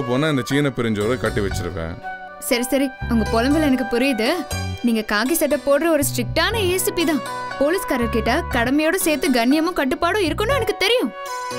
போனா இந்த சீன பிரிஞ்சோரை கட்டி வச்சிருவேன் சரி சரி உங்க புலம்பல் எனக்கு புரியுது நீங்க காக்கி சட்டை போடுற ஒரு ஸ்ட்ரிக்டான ஏசிபி தான் போலீஸ்காரர் கிட்ட கடமையோட சேர்த்து கண்ணியமும் கட்டுப்பாடும் இருக்குன்னு எனக்கு தெரியும்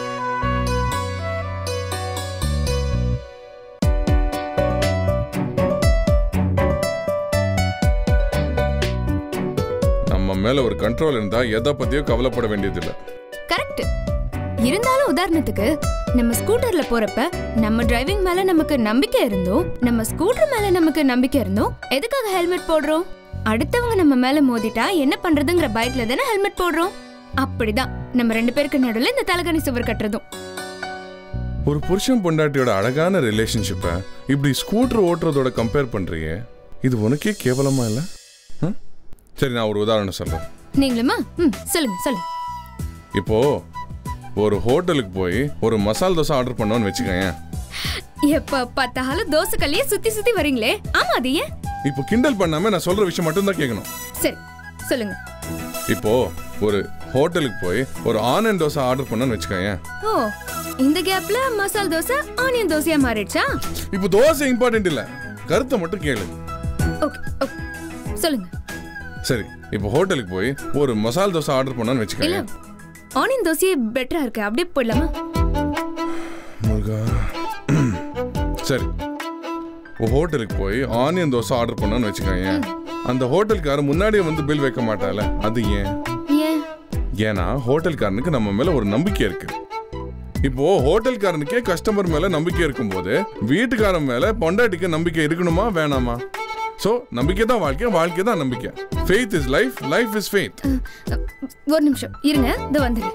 நம்ம மேல ஒரு கண்ட்ரோல் இருந்தா எதை பத்தியும் கவலைப்பட வேண்டியதில்லை கரெக்ட் இருந்தாலும் உதாரணத்துக்கு நம்ம ஸ்கூட்டர்ல போறப்ப நம்ம டிரைவிங் மேல நமக்கு நம்பிக்கை இருந்தோம் நம்ம ஸ்கூட்டர் மேல நமக்கு நம்பிக்கை இருந்தோம் எதுக்காக ஹெல்மெட் போடுறோம் அடுத்தவங்க நம்ம மேல மோதிட்டா என்ன பண்றதுங்கிற பயத்துல தானே ஹெல்மெட் போடுறோம் அப்படிதான் நம்ம ரெண்டு பேருக்கு நடுவுல இந்த தலகணி சுவர் கட்டுறதும் ஒரு புருஷன் பொண்டாட்டியோட அழகான ரிலேஷன்ஷிப்பை இப்படி ஸ்கூட்டர் ஓட்டுறதோட கம்பேர் பண்றியே இது உனக்கே கேவலமா இல்ல ம்? சரி நான் ஒரு உதாரணம் சொல்றேன் நீங்களுமா ம் சொல்லுங்க சொல்லுங்க இப்போ ஒரு ஹோட்டலுக்கு போய் ஒரு மசால் தோசை ஆர்டர் பண்ணோன்னு வச்சுக்கோயேன் எப்ப பார்த்தாலும் தோசை கல்லையே சுத்தி சுத்தி வரீங்களே ஆமா அது ஏன் இப்போ கிண்டல் பண்ணாம நான் சொல்ற விஷயம் மட்டும்தான் கேட்கணும் சரி சொல்லுங்க இப்போ ஒரு ஹோட்டலுக்கு போய் ஒரு ஆனியன் தோசை ஆர்டர் பண்ணோன்னு வச்சுக்கோயேன் ஓ இந்த கேப்ல மசால் தோசை ஆனியன் தோசையா மாறிடுச்சா இப்போ தோசை இம்பார்ட்டன்ட் இல்ல கருத்தை மட்டும் கேளு ஓகே ஓகே சொல்லுங்க சரி இப்போ ஹோட்டலுக்கு போய் ஒரு மசால் தோசை ஆர்டர் பண்ணோன்னு இல்ல வச்சுக்கோயேன் ஆனியன் தோசையே பெட்டரா இருக்கு அப்படியே போயிடலாமா முருகா சரி ஒரு ஹோட்டலுக்கு போய் ஆனியன் தோசை ஆர்டர் பண்ணோன்னு வச்சுக்கோங்க அந்த ஹோட்டல்காரர் முன்னாடியே வந்து பில் வைக்க மாட்டால அது ஏன் ஏன் ஏன்னா ஹோட்டல்காரனுக்கு நம்ம மேல ஒரு நம்பிக்கை இருக்கு இப்போ ஹோட்டல்காரனுக்கே கஸ்டமர் மேல நம்பிக்கை இருக்கும்போது வீட்டுக்காரன் மேல பொண்டாட்டிக்கு நம்பிக்கை இருக்கணுமா வேணாமா சோ நம்பிக்கை தான் வாழ்க்கை வாழ்க்கை தான் நம்பிக்கை faith is life life is faith அ, ஒரு நிமிஷம் இருங்க இது வந்துடு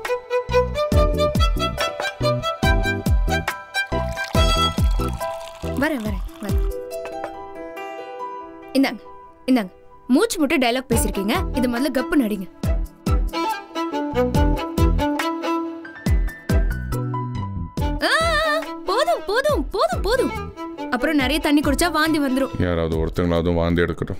வரேன் வரேன் வரேன் இந்தாங்க இந்தாங்க மூச்சு முட்டை டயலாக் பேசியிருக்கீங்க இது முதல்ல கப்பு நடிங்க ஆ, போதும் போதும் போதும் போதும் அப்புறம் நிறைய தண்ணி குடிச்சா வாந்தி வந்துரும் யாராவது ஒருத்தங்களாவது வாந்தி எடுக்கட்டும்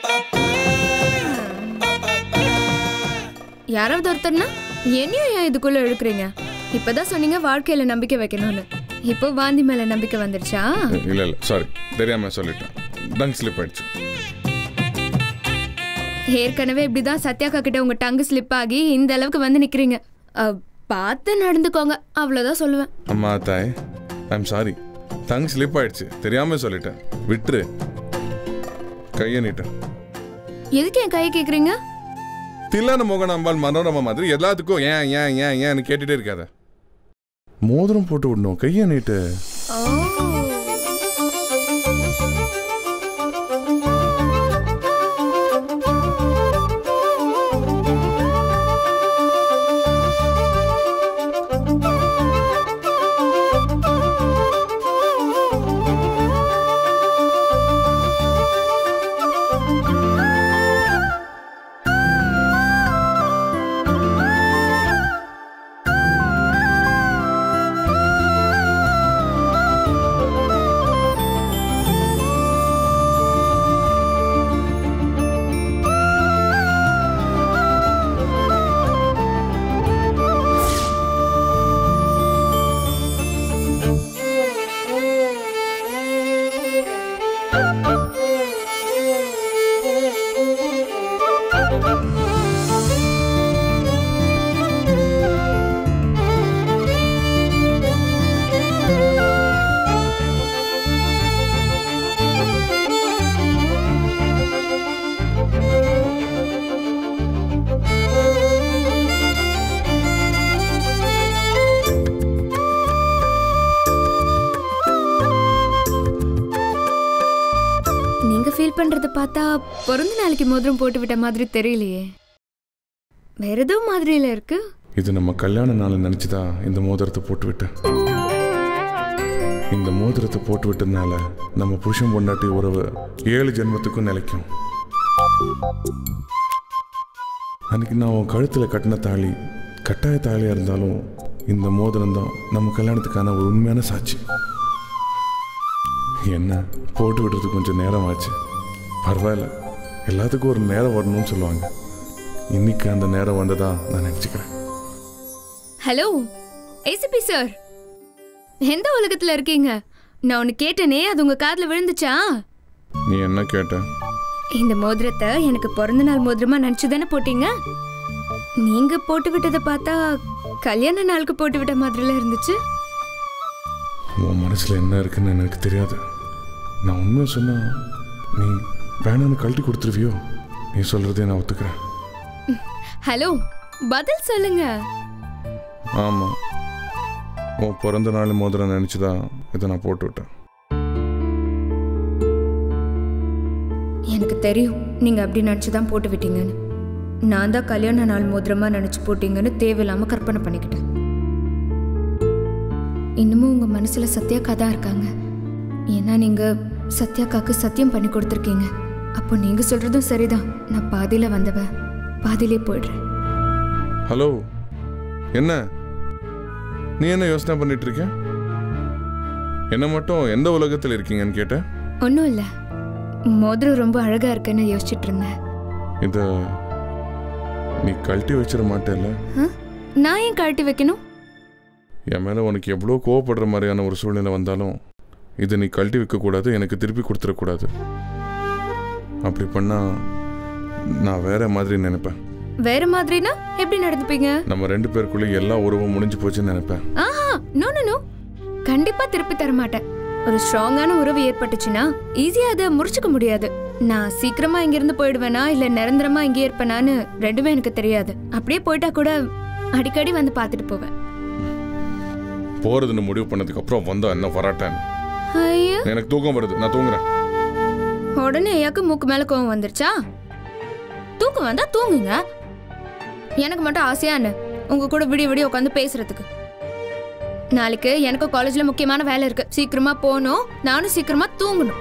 யாராவது ஒருத்தர்னா என்னையும் ஏன் இதுக்குள்ள இழுக்கிறீங்க இப்பதான் சொன்னீங்க வாழ்க்கையில நம்பிக்கை வைக்கணும்னு இப்போ வாந்தி மேல நம்பிக்கை வந்துருச்சா இல்ல இல்ல சாரி தெரியாம சொல்லிட்டேன் டங் ஸ்லிப் ஆயிடுச்சு ஏற்கனவே இப்படிதான் சத்யாக்கா கிட்ட உங்க டங்கு ஸ்லிப் ஆகி இந்த அளவுக்கு வந்து நிக்கிறீங்க அ, பார்த்து நடந்துக்கோங்க அவ்வளவுதான் சொல்லுவேன் அம்மா தாய் ஐம் சாரி டங் ஸ்லிப் ஆயிடுச்சு தெரியாம சொல்லிட்டேன் விட்டுரு கையை நீட்டேன் எதுக்கு என் கையை கேக்குறீங்க தில்லான மோகன் அம்பாள் மனோரமா மாதிரி எல்லாத்துக்கும் ஏன் ஏன் ஏன் ஏன்னு கேட்டுட்டே இருக்காத மோதிரம் போட்டு விடணும் கையை நீட்டு நீங்க ஃபீல் பண்றத பார்த்தா பிறந்த நாளைக்கு மோதிரம் போட்டு விட்ட மாதிரி தெரியலையே வேற ஏதோ மாதிரியில இருக்கு இது நம்ம கல்யாண நாள் நினைச்சுதான் இந்த மோதிரத்தை போட்டு விட்டேன் இந்த மோதிரத்தை போட்டு விட்டதுனால நம்ம புருஷன் பொண்டாட்டி உறவு ஏழு ஜென்மத்துக்கும் நிலைக்கும் அன்னைக்கு நான் உன் கழுத்துல கட்டின தாலி கட்டாய தாலியா இருந்தாலும் இந்த மோதிரம் தான் நம்ம கல்யாணத்துக்கான ஒரு உண்மையான சாட்சி என்ன போட்டு விடுறதுக்கு கொஞ்சம் நேரம் ஆச்சு பரவாயில்ல எல்லாத்துக்கும் ஒரு நேரம் வரணும்னு சொல்லுவாங்க இன்னைக்கு அந்த நேரம் வந்ததா நான் நினச்சிக்கிறேன் ஹலோ ஏசிபி சார் எந்த உலகத்துல இருக்கீங்க நான் ஒன்னு கேட்டேனே அது உங்க காதுல விழுந்துச்சா நீ என்ன கேட்ட இந்த மோதிரத்தை எனக்கு பிறந்த நாள் மோதிரமா நினைச்சு தானே போட்டீங்க நீங்க போட்டு விட்டதை பார்த்தா கல்யாண நாளுக்கு போட்டு விட்ட மாதிரில இருந்துச்சு உன் மனசுல என்ன இருக்குன்னு எனக்கு தெரியாது நான் உண்மையை சொன்னா நீ வேணான்னு கழட்டி கொடுத்துருவியோ நீ சொல்றதே நான் ஒத்துக்கிறேன் ஹலோ பதில் சொல்லுங்க ஆமா உன் பிறந்த நாள் மோதிரம் நினைச்சுதான் இதை நான் போட்டு விட்டேன் எனக்கு தெரியும் நீங்க அப்படி நினைச்சு தான் போட்டு விட்டீங்கன்னு நான் தான் கல்யாண நாள் மோதிரமா நினைச்சு போட்டீங்கன்னு தேவையில்லாம கற்பனை பண்ணிக்கிட்டேன் இன்னமும் உங்க மனசுல சத்யாக்கா தான் இருக்காங்க ஏன்னா நீங்க சத்யாக்காக்கு சத்தியம் பண்ணி கொடுத்துருக்கீங்க அப்போ நீங்க சொல்றதும் சரிதான் நான் பாதியில வந்தவ பாதியிலே போயிடுறேன் ஹலோ என்ன நீ என்ன யோசனை பண்ணிட்டு இருக்க என்ன மட்டும் எந்த உலகத்தில் இருக்கீங்கன்னு கேட்டேன் ஒன்றும் இல்லை மோதிரம் ரொம்ப அழகா இருக்குன்னு யோசிச்சுட்டு இருந்தேன் இதை நீ கழட்டி வச்சிட மாட்டேல்ல ஆ? நான் ஏன் கழட்டி வைக்கணும் என் மேலே உனக்கு எவ்வளோ கோவப்படுற மாதிரியான ஒரு சூழ்நிலை வந்தாலும் இதை நீ கழட்டி வைக்கக்கூடாது எனக்கு திருப்பி கொடுத்துடக்கூடாது அப்படி பண்ணா நான் வேற மாதிரி நினைப்பேன் வேற மாதிரினா எப்படி நடந்துப்பீங்க நம்ம ரெண்டு பேருக்குள்ளே எல்லா உறவும் முடிஞ்சு போச்சுன்னு நினைப்பேன் ஆஹா நோ நோ நோ கண்டிப்பா திருப்பி தர மாட்டேன் ஒரு ஸ்ட்ராங்கான உறவு ஏற்பட்டுச்சுன்னா ஈஸியா அதை முறிச்சுக்க முடியாது நான் சீக்கிரமா இங்க இருந்து போயிடுவேனா இல்ல நிரந்தரமா இங்கே இருப்பேனான்னு ரெண்டுமே எனக்கு தெரியாது அப்படியே போயிட்டா கூட அடிக்கடி வந்து பார்த்துட்டு போவேன் போறதுன்னு முடிவு பண்ணதுக்கு அப்புறம் வந்தா என்ன வராட்டேன் ஐயா எனக்கு தூக்கம் வருது நான் தூங்குறேன் உடனே ஐயாக்கு மூக்கு மேல கோவம் வந்துருச்சா தூக்கம் வந்தா தூங்குங்க எனக்கு மட்டும் ஆசையான்னு உங்க கூட விடிய விடிய உட்காந்து பேசுறதுக்கு நாளைக்கு எனக்கு காலேஜ்ல முக்கியமான வேலை இருக்கு சீக்கிரமா போகணும் நானும் சீக்கிரமா தூங்கணும்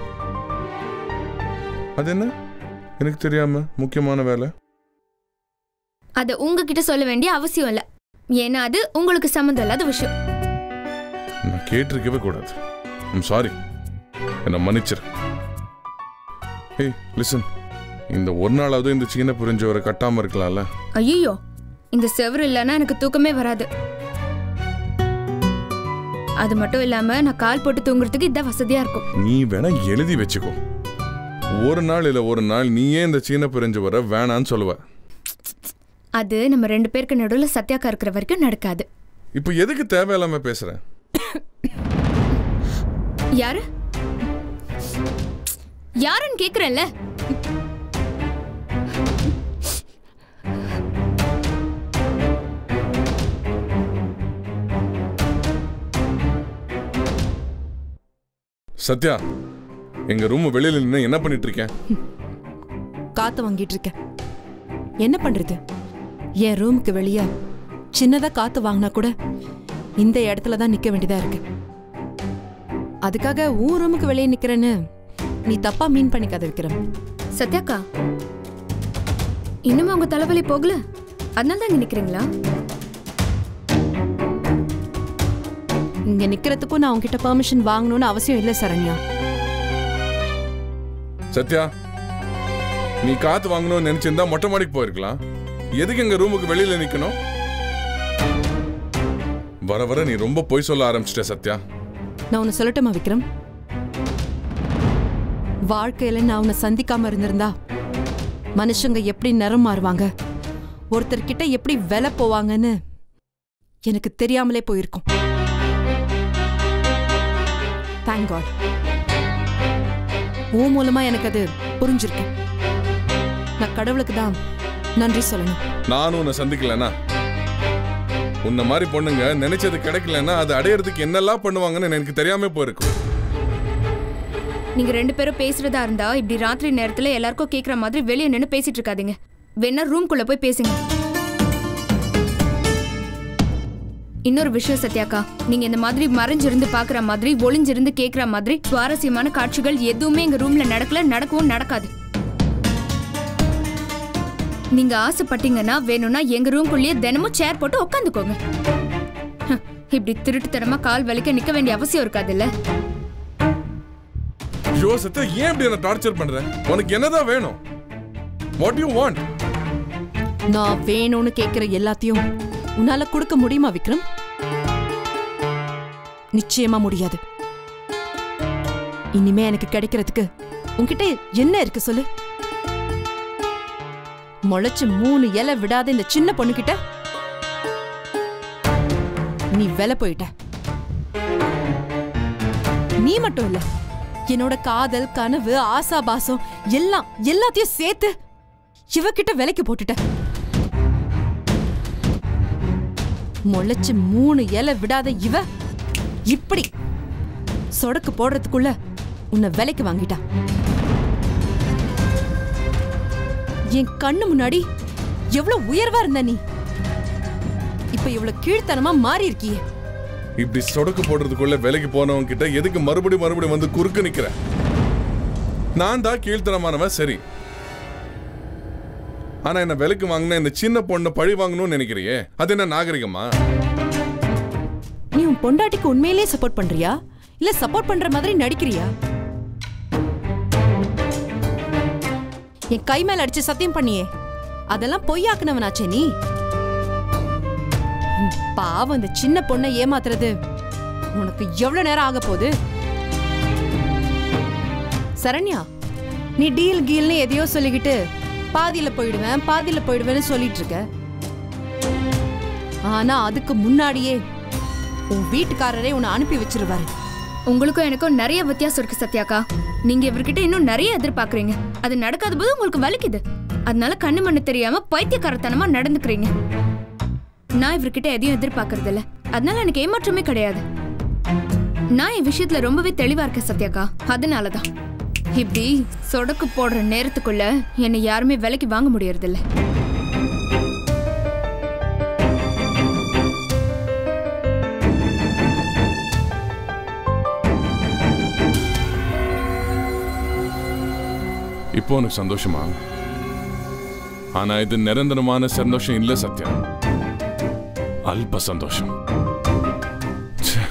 அது என்ன எனக்கு தெரியாம முக்கியமான வேலை அதை உங்ககிட்ட சொல்ல வேண்டிய அவசியம் இல்லை ஏன்னா அது உங்களுக்கு சம்மந்தம் இல்லாத விஷயம் நான் கேட்டிருக்கவே கூடாது ஐம் சாரி என்னை மன்னிச்சிரு ஏய் லிசன் இந்த ஒரு நாளாவது இந்த சின்ன புரிஞ்சவரை கட்டாம இருக்கலாம்ல ஐயோ இந்த செவரு இல்லைன்னா எனக்கு தூக்கமே வராது அது மட்டும் இல்லாம நான் கால் போட்டு தூங்குறதுக்கு இதான் வசதியா இருக்கும் நீ வேணா எழுதி வச்சுக்கோ ஒரு நாள் இல்ல ஒரு நாள் நீயே இந்த சீன புரிஞ்சவரை வேணான்னு சொல்லுவ அது நம்ம ரெண்டு பேருக்கு நடுவில் சத்யாக்கா இருக்கிற வரைக்கும் நடக்காது இப்போ எதுக்கு தேவையில்லாம பேசுற யாரு யாருன்னு கேக்குறேன்ல சத்யா எங்க ரூம் வெளியில நின்று என்ன பண்ணிட்டு இருக்கேன் காத்து வாங்கிட்டு இருக்கேன் என்ன பண்றது என் ரூமுக்கு வெளியே சின்னதா காத்து வாங்கினா கூட இந்த இடத்துல தான் நிக்க வேண்டியதா இருக்கு அதுக்காக உன் ரூமுக்கு வெளியே நிக்கிறேன்னு நீ தப்பா மீன் பண்ணிக்காத விக்ரம் சத்யாக்கா இன்னும் உங்க தலைவலி போகல அதனால தான் இங்க நிக்கிறீங்களா இங்க நிக்கிறதுக்கும் நான் உன்கிட்ட பெர்மிஷன் வாங்கணும்னு அவசியம் இல்லை சரண்யா சத்யா நீ காத்து வாங்கணும்னு நினைச்சிருந்தா மொட்டை மாடிக்கு போயிருக்கலாம் எதுக்கு எங்க ரூமுக்கு வெளியில நிக்கணும் வர வர நீ ரொம்ப பொய் சொல்ல ஆரம்பிச்சிட்ட சத்யா நான் உன்னை சொல்லட்டுமா விக்ரம் வாழ்க்கையில நான் உன்னை சந்திக்காம இருந்திருந்தா மனுஷங்க எப்படி நிறம் மாறுவாங்க ஒருத்தர்கிட்ட எப்படி விலை போவாங்கன்னு எனக்கு தெரியாமலே போயிருக்கும் தேங்க் காட் உன் மூலமா எனக்கு அது புரிஞ்சிருக்கு நான் கடவுளுக்கு தான் நன்றி சொல்லணும் நானும் உன்னை சந்திக்கலனா உன்ன மாதிரி பொண்ணுங்க நினைச்சது கிடைக்கலன்னா அது அடையறதுக்கு என்னெல்லாம் பண்ணுவாங்கன்னு எனக்கு தெரியாம போயிருக்கும் நீங்க ரெண்டு பேரும் பேசுறதா இருந்தா இப்படி ராத்திரி நேரத்துல எல்லாருக்கும் கேக்குற மாதிரி வெளியே நின்னு பேசிட்டு இருக்காதீங்க வேணா ரூம்குள்ள போய் பேசுங்க இன்னொரு விஷயம் சத்யாக்கா நீங்க இந்த மாதிரி மறைஞ்சிருந்து பாக்குற மாதிரி ஒளிஞ்சிருந்து கேக்குற மாதிரி சுவாரஸ்யமான காட்சிகள் எதுவுமே எங்க ரூம்ல நடக்கல நடக்கவும் நடக்காது நீங்க ஆசைப்பட்டீங்கன்னா வேணும்னா எங்க ரூம்குள்ளேயே தினமும் சேர் போட்டு உட்காந்துக்கோங்க இப்படி திருட்டுத்தனமா கால் வலிக்க நிக்க வேண்டிய அவசியம் இருக்காதுல்ல ஐயோ சத்யா ஏன் இப்படி என்ன டார்ச்சர் பண்ற உனக்கு என்னதான் வேணும் வாட் யூ வாண்ட் நான் வேணும்னு கேட்கிற எல்லாத்தையும் உன்னால கொடுக்க முடியுமா விக்ரம் நிச்சயமா முடியாது இனிமே எனக்கு கிடைக்கிறதுக்கு உன்கிட்ட என்ன இருக்கு சொல்லு முளைச்சு மூணு இலை விடாத இந்த சின்ன பொண்ணுகிட்ட நீ விலை போயிட்ட நீ மட்டும் இல்ல என்னோட காதல் கனவு ஆசாபாசம் எல்லாம் எல்லாத்தையும் சேர்த்து இவகிட்ட விலைக்கு போட்டுட்ட முளைச்சு மூணு இலை விடாத இவ இப்படி சொடக்கு போடுறதுக்குள்ள உன்னை விலைக்கு வாங்கிட்டா என் கண்ணு முன்னாடி எவ்வளவு உயர்வா இருந்த நீ இப்ப இவ்வளவு கீழ்த்தனமா மாறி இருக்கியே இப்படி சொடக்கு போடுறதுக்குள்ள வேலைக்கு போனவங்க கிட்ட எதுக்கு மறுபடியும் மறுபடியும் வந்து குறுக்க நிக்கிற நான் தான் கீழ்த்தனமானவன் சரி ஆனா என்ன விலைக்கு வாங்கின இந்த சின்ன பொண்ணை பழி வாங்கணும்னு நினைக்கிறியே அது என்ன நாகரிகமா நீ உன் பொண்டாட்டிக்கு உண்மையிலேயே சப்போர்ட் பண்றியா இல்ல சப்போர்ட் பண்ற மாதிரி நடிக்கிறியா என் கை மேல அடிச்சு சத்தியம் பண்ணியே அதெல்லாம் பொய்யாக்குனவனாச்சே நீ ம், பாவம் இந்த சின்ன பொண்ணை ஏமாத்துறது உனக்கு எவ்வளவு நேரம் ஆக போகுது சரண்யா நீ டீல் கீல்னு எதையோ சொல்லிக்கிட்டு பாதியில போயிடுவேன் பாதியில போயிடுவேன்னு சொல்லிட்டு இருக்க ஆனா அதுக்கு முன்னாடியே உன் வீட்டுக்காரரே உன்னை அனுப்பி வச்சிருவாரு உங்களுக்கும் எனக்கும் நிறைய வித்தியாசம் இருக்கு சத்யாக்கா நீங்க இவர்கிட்ட இன்னும் நிறைய எதிர்பார்க்கறீங்க அது நடக்காத போது உங்களுக்கு வலிக்குது அதனால கண்ணு மண்ணு தெரியாம பைத்தியக்காரத்தனமா நடந்துக்கிறீங்க நான் இவர்கிட்ட எதையும் எதிர்பார்க்கறது இல்ல அதனால எனக்கு ஏமாற்றமே கிடையாது நான் என் விஷயத்துல ரொம்பவே தெளிவா இருக்கேன் சத்யாக்கா அதனாலதான் இப்படி சொடக்கு போடுற நேரத்துக்குள்ள என்னை யாருமே விலைக்கு வாங்க முடியறதில்ல இப்போ உனக்கு சந்தோஷமா ஆனா இது நிரந்தரமான சந்தோஷம் இல்ல சத்யா அல்ப சந்தோஷம் ச்சே.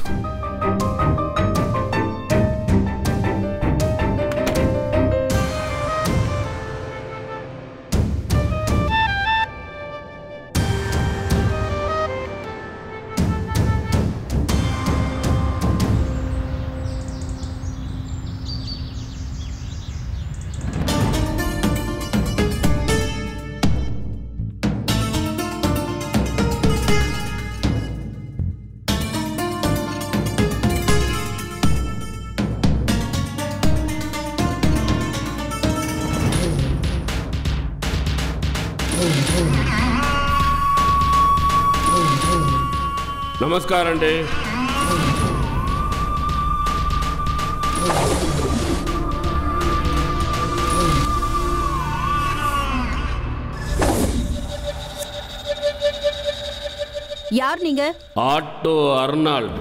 నమస్కారం అండి யார் நீங்க ఆటో అర్నాల్డ్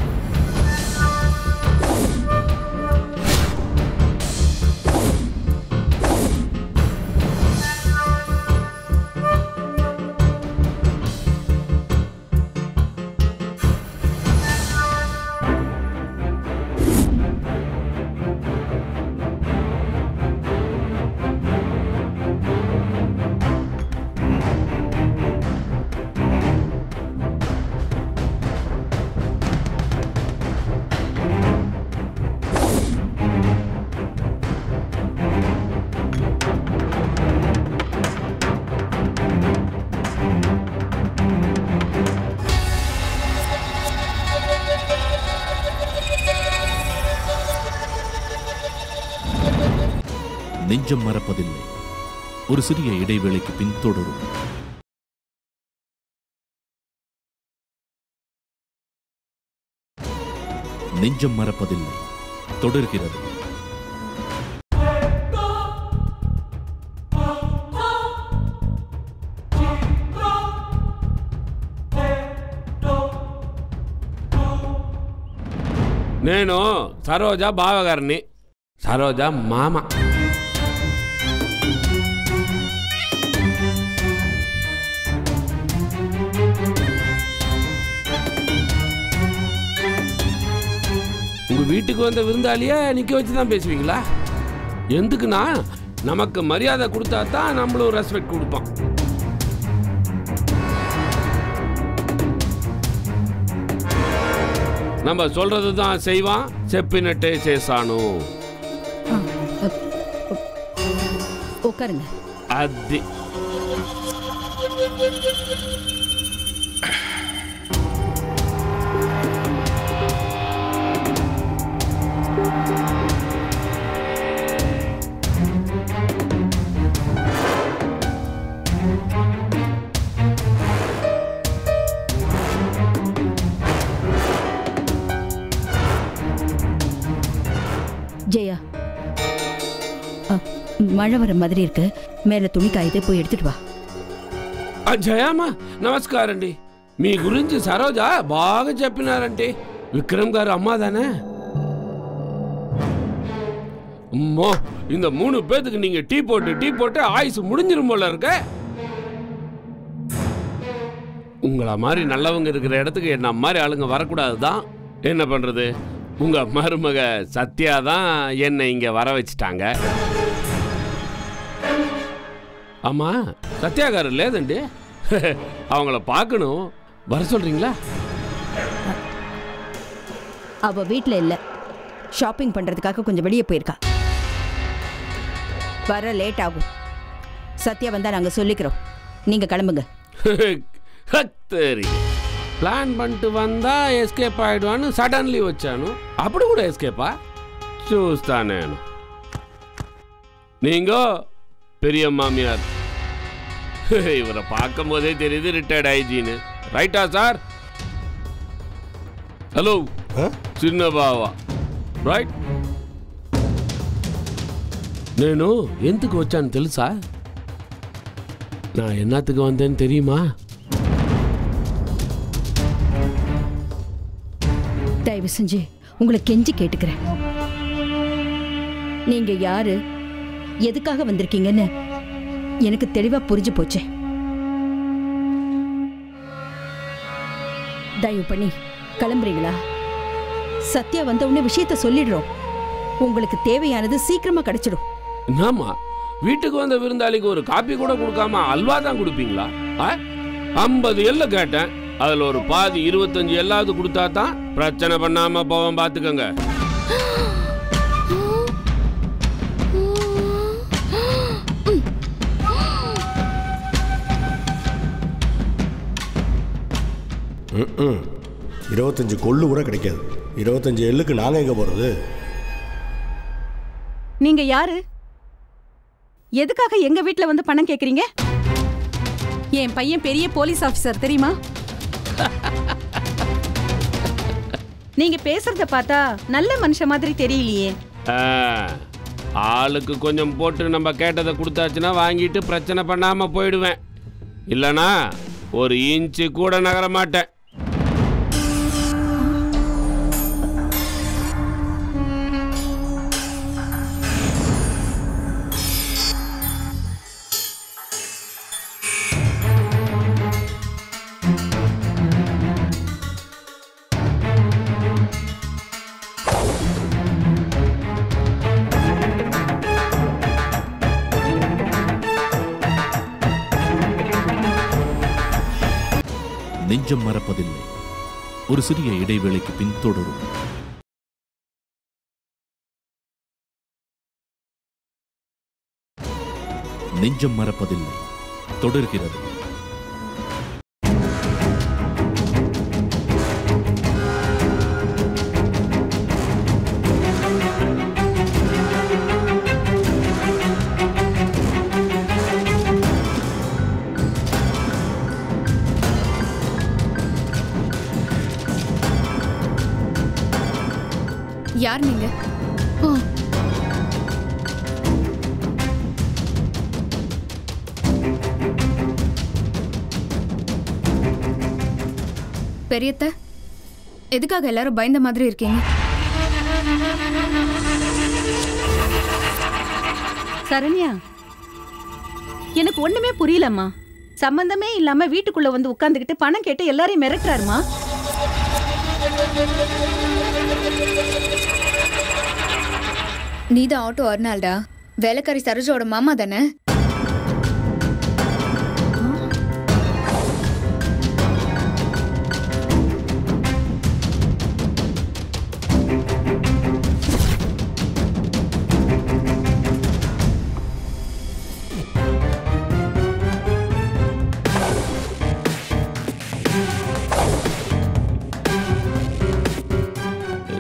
நெஞ்சம் மறப்பதில்லை ஒரு சிறிய இடைவேளைக்கு பின் தொடரும் நெஞ்சம் மறப்பதில்லை தொடர்கிறது నేను సరోజ బావగారిని సరోజ మామ உங்க வீட்டுக்கு வந்த விருந்தாளியே நிக்க வச்சு தான் பேசுவீங்களா எதுக்குன்னா நமக்கு மரியாதை கொடுத்தா தான் நம்மளும் ரெஸ்பெக்ட் கொடுப்போம் நம்ம சொல்றது தான் செய்வான் చెప్పినట్టే చేశాను உட்காருங்க அது ஜெயா அ, மழை வர மாதிரி இருக்கு மேல துணி காயுது போய் எடுத்துட்டு வா జయమ్మా నమస్కారం అండి మీ గురించి సరోజ బాగా చెప్పినారంటే విక్రమ్ గారు అమ్మాదానే அம்மா இந்த மூணு பேத்துக்கு நீங்க டீ போட்டு டீ போட்டு ஆயுசு முடிஞ்சிரும் போல இருக்க உங்கள மாதிரி நல்லவங்க இருக்கிற இடத்துக்கு என்ன மாதிரி ஆளுங்க வரக்கூடாது தான் என்ன பண்றது உங்க மருமக சத்யா தான் என்னை இங்க வர வச்சுட்டாங்க ஆமா சத்யாகாரர் లేదండి அவங்கள பார்க்கணும் வர சொல்றீங்களா அவ வீட்ல இல்ல ஷாப்பிங் பண்றதுக்காக கொஞ்சம் வெளியே போயிருக்கா வர லேட் ஆகும் சத்யா வந்தா நாங்க சொல்லிக்கிறோம் நீங்க கிளம்புங்க హత్తరి ప్లాన్ பண்ணிட்டு வந்தா ఎస్కేప్ ఆయిடுవాను సడన్లీ వచ్చాను అప్పుడు కూడా ఎస్కేపా చూస్తా నేను நீங்க பெரிய மாமியார் இவரை பார்க்கும் போதே தெரியுது ரிட்டையர்ட் ஐஜின்னு ரைட்டா சார் హలో చిన్న బావ రైట్ నేను ఎందుకు వచ్చాను తెలుసా நான் என்னத்துக்கு வந்தேன்னு தெரியுமா தயவு செஞ்சு உங்களை கெஞ்சி கேட்டுக்கிறேன் நீங்க யாரு எதுக்காக வந்திருக்கீங்கன்னு எனக்கு தெளிவா புரிஞ்சு போச்சு தயவு பண்ணி கிளம்புறீங்களா சத்யா வந்த உடனே விஷயத்த சொல்லிடுறோம் உங்களுக்கு தேவையானது சீக்கிரமா கிடைச்சிடும் என்னம்மா வீட்டுக்கு வந்த விருந்தாளிக்கு ஒரு காப்பி கூட கொடுக்காம அல்வா தான் கொடுப்பீங்களா ஐம்பது எல்ல கேட்டேன் அதுல ஒரு பாதி இருபத்தஞ்சு எல்லாவது கொடுத்தா தான் பிரச்சனை பண்ணாம போவோம் பாத்துக்கோங்க ம் இருபத்தஞ்சு கொள்ளு கூட கிடைக்காது இருபத்தஞ்சு எள்ளுக்கு நாங்கள் எங்கே போகிறது நீங்க யாரு எதுக்காக எங்க வீட்ல வந்து பணம் கேக்குறீங்க என் பையன் பெரிய போலீஸ் ஆபீசர் தெரியுமா நீங்க பேசுறத பார்த்தா நல்ல மனுஷன் மாதிரி தெரியலையே ஆ, ஆளுக்கு கொஞ்சம் போட்டு நம்ம கேட்டதை கொடுத்தாச்சுன்னா வாங்கிட்டு பிரச்சனை பண்ணாம போயிடுவேன் இல்லனா ஒரு இன்ச்சு கூட நகர மாட்டேன் நெஞ்சம் மறப்பதில்லை ஒரு சிறிய இடைவேளைக்கு பின் தொடரும் நெஞ்சம் மறப்பதில்லை தொடர்கிறது யார் நீங்க பெரியத்த எதுக்காக எல்லாரும் பயந்த மாதிரி இருக்கீங்க சரண்யா எனக்கு ஒண்ணுமே புரியலம்மா சம்பந்தமே இல்லாம வீட்டுக்குள்ள வந்து உட்கார்ந்துகிட்டு பணம் கேட்டு எல்லாரையும் மிரட்டுறாருமா நீதான் ஆட்டோ அர்னால்டா வேலைக்காரி சரோஜோட மாமா தானே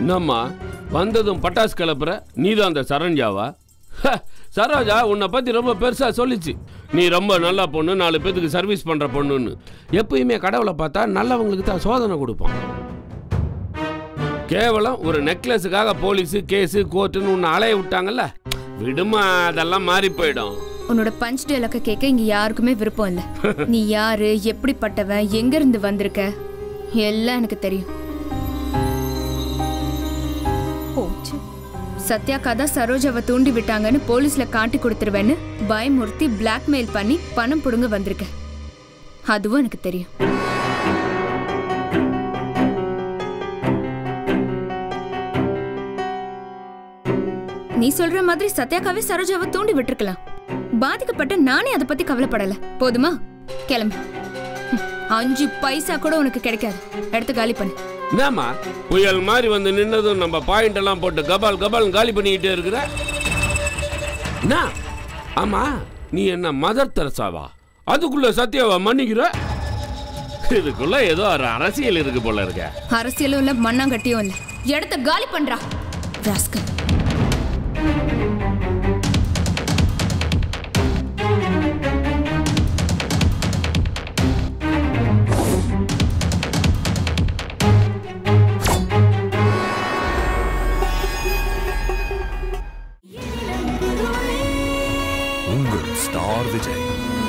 என்னம்மா வந்ததும் பட்டாசு கிளப்புற நீதான் அந்த சரண்யாவா ஹ, சரோஜா உன்னை பத்தி ரொம்ப பெருசா சொல்லிச்சு நீ ரொம்ப நல்ல பொண்ணு நாலு பேத்துக்கு சர்வீஸ் பண்ற பொண்ணுன்னு எப்பயுமே கடவுளை பார்த்தா நல்லவங்களுக்கு தான் சோதனை கொடுப்பான் கேவலம் ஒரு நெக்லஸுக்காக போலீஸு கேஸு கோர்ட்டுன்னு உன்னை அலைய விட்டாங்கல்ல விடுமா அதெல்லாம் மாறி போயிடும் உன்னோட பஞ்ச் டேலக்க கேட்க இங்க யாருக்குமே விருப்பம் இல்ல நீ யாரு எப்படிப்பட்டவன் எங்க இருந்து வந்திருக்க எல்லாம் எனக்கு தெரியும் போச்சு சத்யாக்கா தான் சரோஜாவை தூண்டி விட்டாங்கன்னு போலீஸ்ல காட்டி கொடுத்துருவேன்னு பயமுறுத்தி பிளாக்மெயில் பண்ணி பணம் புடுங்க வந்திருக்க அதுவும் எனக்கு தெரியும் நீ சொல்ற மாதிரி சத்யாக்காவே சரோஜாவை தூண்டி விட்டுருக்கலாம் பாதிக்கப்பட்ட நானே அதை பத்தி கவலைப்படல போதுமா கிளம்பு ஹம், அஞ்சு பைசா கூட உனக்கு கிடைக்காது எடுத்து காலி பண்ணு என்னம்மா புயல் மாதிரி வந்து நின்னதும் நம்ம பாயிண்ட் எல்லாம் போட்டு கபால் கபால் காலி பண்ணிக்கிட்டே இருக்கிற என்ன ஆமா நீ என்ன மதர் தெரசாவா அதுக்குள்ள சத்யாவா மன்னிக்கிற இதுக்குள்ள ஏதோ ஒரு அரசியல் இருக்கு போல இருக்க அரசியலும் இல்ல மண்ணாங்கட்டியும் இல்ல இடத்த காலி பண்றா ராஸ்கல் உங்கள் ஸ்டார் விஜய்